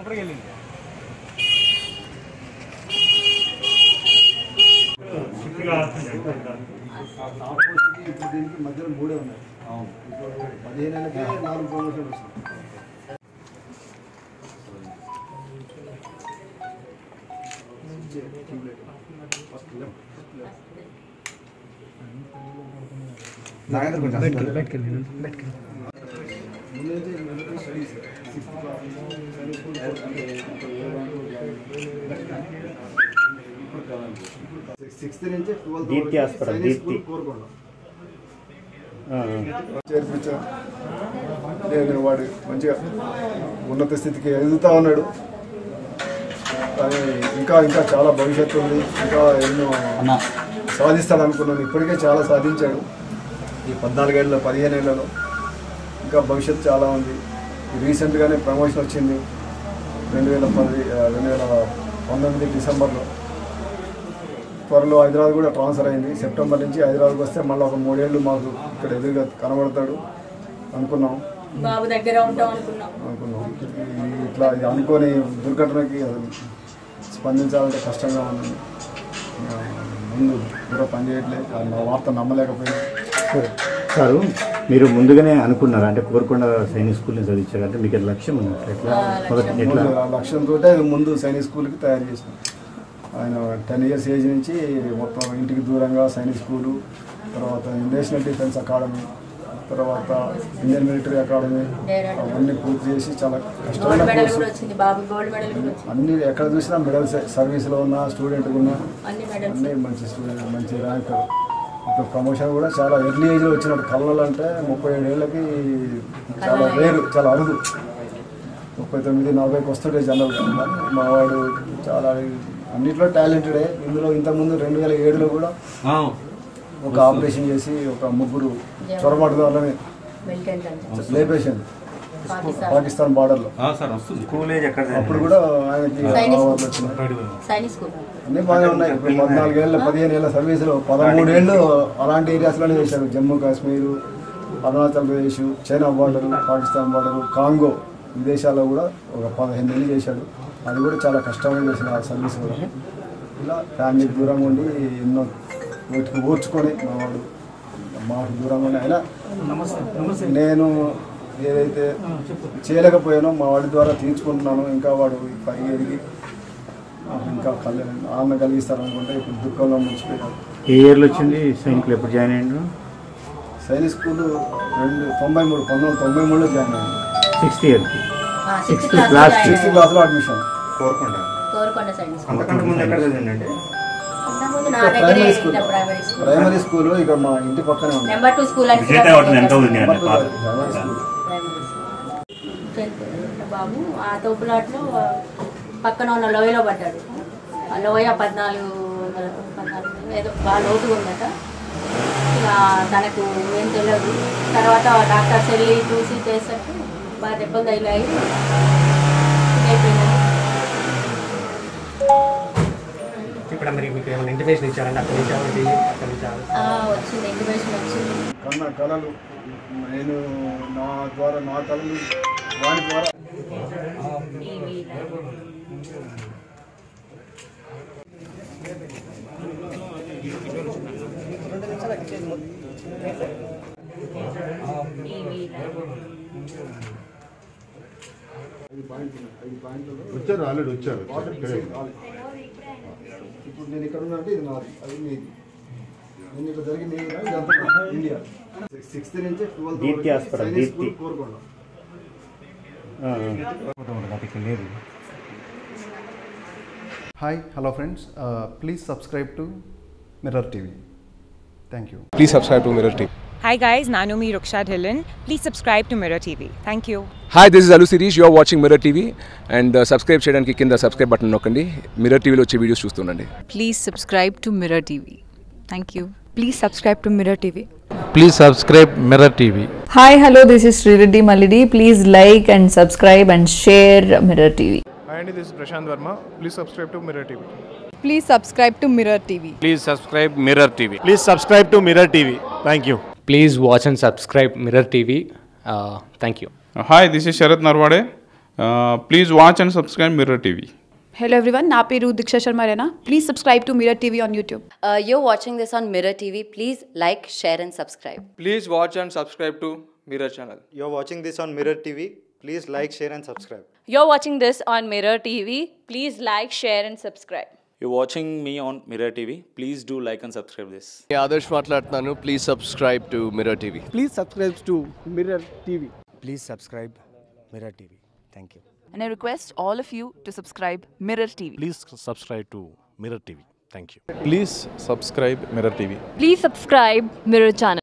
ఎక్కడికి వెళ్ళింది ఆపోజిట్కి ఇప్పుడు దీనికి మధ్యలో మూడే ఉన్నాయి ఇప్పుడు పదిహేను ఏళ్ళకే నాలుగు ప్రమోషన్ వచ్చింది నాగేంద్ర కొంచెం ముందైతే military studies sixth class Sainik school sixth నుంచి twelfth Deepti hospital, Sainik Deepti. School Korukonda ఆ, చేర్పించా నేను వాడు మంచిగా ఉన్నత స్థితికి ఎదుగుతా ఉన్నాడు కానీ ఇంకా ఇంకా చాలా భవిష్యత్తు ఉంది ఇంకా ఎన్నో సాధిస్తాడు అనుకున్నాను ఇప్పటికే చాలా సాధించాడు ఈ పద్నాలుగేళ్ళలో పదిహేను ఏళ్ళలో ఇంకా భవిష్యత్తు చాలా ఉంది రీసెంట్గానే ప్రమోషన్ వచ్చింది రెండు వేల పది ఆ, రెండు వేల పంతొమ్మిది డిసెంబర్లో త్వరలో హైదరాబాద్ కూడా ట్రాన్స్ఫర్ అయింది సెప్టెంబర్ నుంచి హైదరాబాద్కి వస్తే మళ్ళీ ఒక మూడేళ్ళు మాకు ఇక్కడ ఎదురుగా కనబడతాడు అనుకున్నాం బాబు దగ్గర ఉంటాం అనుకున్నాం అనుకున్నాం ఈ- ఇట్లా ఇది అనుకోని దుర్ఘటనకి అది స్పందించాలంటే కష్టంగా ఉంది ఇంకా ముందు కూడా పని చేయట్లేదు అది మా వార్త నమ్మలేకపోయింది సారు మీరు ముందుగానే అనుకున్నారా అంటే కోరుకొండ సైనిక్ స్కూల్ని చదివించారు అంటే మీకు లక్ష్యం ఉన్నట్టు ఎట్లా మొదటి ఎట్లా ముందు ఆ లక్ష్యంతో ముందు సైనిక్ స్కూల్కి తయారు చేసినాం ఆయన టెన్ ఇయర్స్ ఏజ్ నుంచి మొత్తం ఇంటికి దూరంగా సైనిక్ స్కూలు తర్వాత నేషనల్ డిఫెన్స్ అకాడమీ తర్వాత ఇండియన్ మిలిటరీ అకాడమీ అవన్నీ పూర్తి చేసి చాలా గోల్డ్ కష్టమైన మెడల్ కోర్సు కూడా వచ్చింది బాబు గోల్డ్ మెడల్ కూడా వచ్చింది అన్ని ఎక్కడ చూసినా మెడల్ సర్వీస్లో ఉన్న స్టూడెంట్ ఉన్న అన్ని మెడల్స్ అన్నీ మంచి స్టూడెంట్ మంచి ర్యాంక్ ఇప్పుడు ప్రమోషన్ కూడా చాలా ఎర్లీ ఏజ్లో వచ్చినట్టు కళ్ళలు అంటే ముప్పై ఏడు ఏళ్ళకి చాలా రేరు చాలా అరుదు ముప్పై తొమ్మిది నలభైకి వస్తుండే జనరల్గా కానీ మా వాడు చాలా అన్నిట్లో టాలెంటెడే ఇందులో ఇంతకుముందు రెండు వేల ఏడులో కూడా ఒక ఆపరేషన్ చేసి ఒక ముగ్గురు చొరబాటుదారులని మిలిటెంట్ అంటే లేపేసింది పాకిస్తాన్ పాకిస్తాన్ బార్డర్లో సార్ వస్తుంది స్కూల్ ఏజ్ ఎక్కడ అప్పుడు కూడా ఆయనకి సైనిక్ అవార్డులు వచ్చినాయి సైనిక్ స్కూల్ అన్నీ బాగానే ఉన్నాయి ఇప్పుడు పద్నాలుగేళ్ళ పదిహేను ఏళ్ళ సర్వీసులో పదమూడేళ్ళు అలాంటి ఏరియాస్లోనే చేశాడు Jammu Kashmir Arunachal Pradesh China border Pakistan border Congo విదేశాల్లో కూడా ఒక పదిహేను ఏళ్ళు చేశాడు అది కూడా చాలా కష్టంగా చేసిన ఆ సర్వీస్ కూడా ఇలా ఫ్యామిలీకి దూరంగా ఉండి ఎన్నో వీటికి ఓర్చుకొని మా వాడు మాకు దూరంగా ఉండి అయినా నేను ఏదైతే చేయలేకపోయానో మా వాడి ద్వారా తీర్చుకుంటున్నాను ఇంకా వాడు పైకి ఎదిగి నాకు ఇంకా కళ్యాణం ఆనందం కలిగిస్తారు అనుకుంటే ఇప్పుడు దుఃఖంలో ముంచిపోయారు ఏ ఇయర్లో వచ్చింది సైనికులు ఎప్పుడు జాయిన్ అయ్యారు సైనిక్ స్కూల్ రెండు తొంభై మూడు పంతొమ్మిది వందల తొంభై మూడులో జాయిన్ అయ్యింది సిక్స్త్ ఇయర్కి sixth Sixth class, class sixth క్లాస్లో అడ్మిషన్ కోరుకొండ కోరుకొండ సైనిక్ స్కూల్ అంతకంటే ముందు ఎక్కడ చదివిందండి అంతకుముందు నా ఇక్కడ దగ్గరే ప్రైమరీ స్కూల్ ఇక్కడ ప్రైమరీ స్కూల్ ప్రైమరీ స్కూల్ ఇక్కడ మా ఇంటి పక్కనే ఉంది నెంబర్ టూ స్కూల్ అని విజేత హోటల్ ఎంత ఉంది అండి ప్రైమరీ పాత స్కూల్ ప్రైమరీ స్కూల్ టెన్త్ బాబు ఆ తోపులాట్లో పక్కన ఉన్న లోయలో పడ్డాడు ఆ లోయ పద్నాలుగు పద్నాలుగు ఏదో బాగా లోతుగా ఉందట ఇక తనకు ఏం తెలియదు తర్వాత డాక్టర్స్ వెళ్ళి చూసి చేసరికి బాగా దెబ్బలు తగిలాయి అయిపోయింది ఇప్పుడు మరి మీకు ఏమైనా ఇంటిమేషన్ ఇచ్చారండి అక్కడి నుంచి ఏమైనా చెయ్యి అక్కడి నుంచి ఆలోచన. వచ్చింది ఇంటిమేషన్ వచ్చింది కన్న కళలు నేను నా ద్వారా నా కళలు వాడి ద్వారా ఐదు పాయింట్లు ఉన్నాయి. ఐదు పాయింట్లు వచ్చారు ఆల్రెడీ వచ్చారు వాటర్ డిసైడ్ కావాలి. ఇప్పుడు నేను ఇక్కడ ఉన్నా అంటే ఇది నాది అది మీది నేను ఇక్కడ జరిగింది ఏది కాదు, ఇదంతా ఇండియా సిక్స్త్ నుంచి ట్వెల్త్ దీప్తి హాస్పిటల్, దీప్తి. కోరుకోండి ఆ, ఆ. లేదు Hi, hello friends. Uh, please subscribe to Mirror TV. Thank you. Please subscribe to Mirror TV. Hi guys, Nanomi Ruksha Dhillon. Please subscribe to Mirror TV. Thank you. Hi this is Allu Sirish you are watching Mirror TV and subscribe చేయడానికి కింద subscribe button నొక్కండి Mirror టీవీలో వచ్చే videos చూస్తుండండి Please subscribe to Mirror TV. Thank you. Please subscribe to Mirror TV. Please subscribe Mirror TV. Hi, hello, this is Srireddy Malidi. Please like and subscribe and share Mirror TV. Hi, Andy, this is Prashant Verma. Please subscribe to Mirror TV. Please subscribe to Mirror TV. Please subscribe Mirror TV. Please subscribe to Mirror TV. Thank you. Please watch and subscribe Mirror TV. Uh, thank you. Hi, this is Sharat Narwade. Please watch and subscribe Mirror TV Hello everyone, నా పేరు Deeksha Sharma Raina please subscribe to Mirror TV on YouTube Uh, you're watching this on Mirror TV. Please like, share, and subscribe. Please watch and subscribe to Mirror channel. You're watching this on Mirror TV. Please like, share, and subscribe. You're watching this on Mirror TV. Please like, share, and subscribe. You're watching me on Mirror TV. Please do like and subscribe this. Adarsh మాట్లాడుతున్నాను please subscribe to Mirror TV Please subscribe to Mirror TV. Please subscribe Mirror TV. Thank you. And I request all of you to subscribe Mirror TV. Please subscribe to Mirror TV. Thank you. Please subscribe Mirror TV. Please subscribe Mirror channel.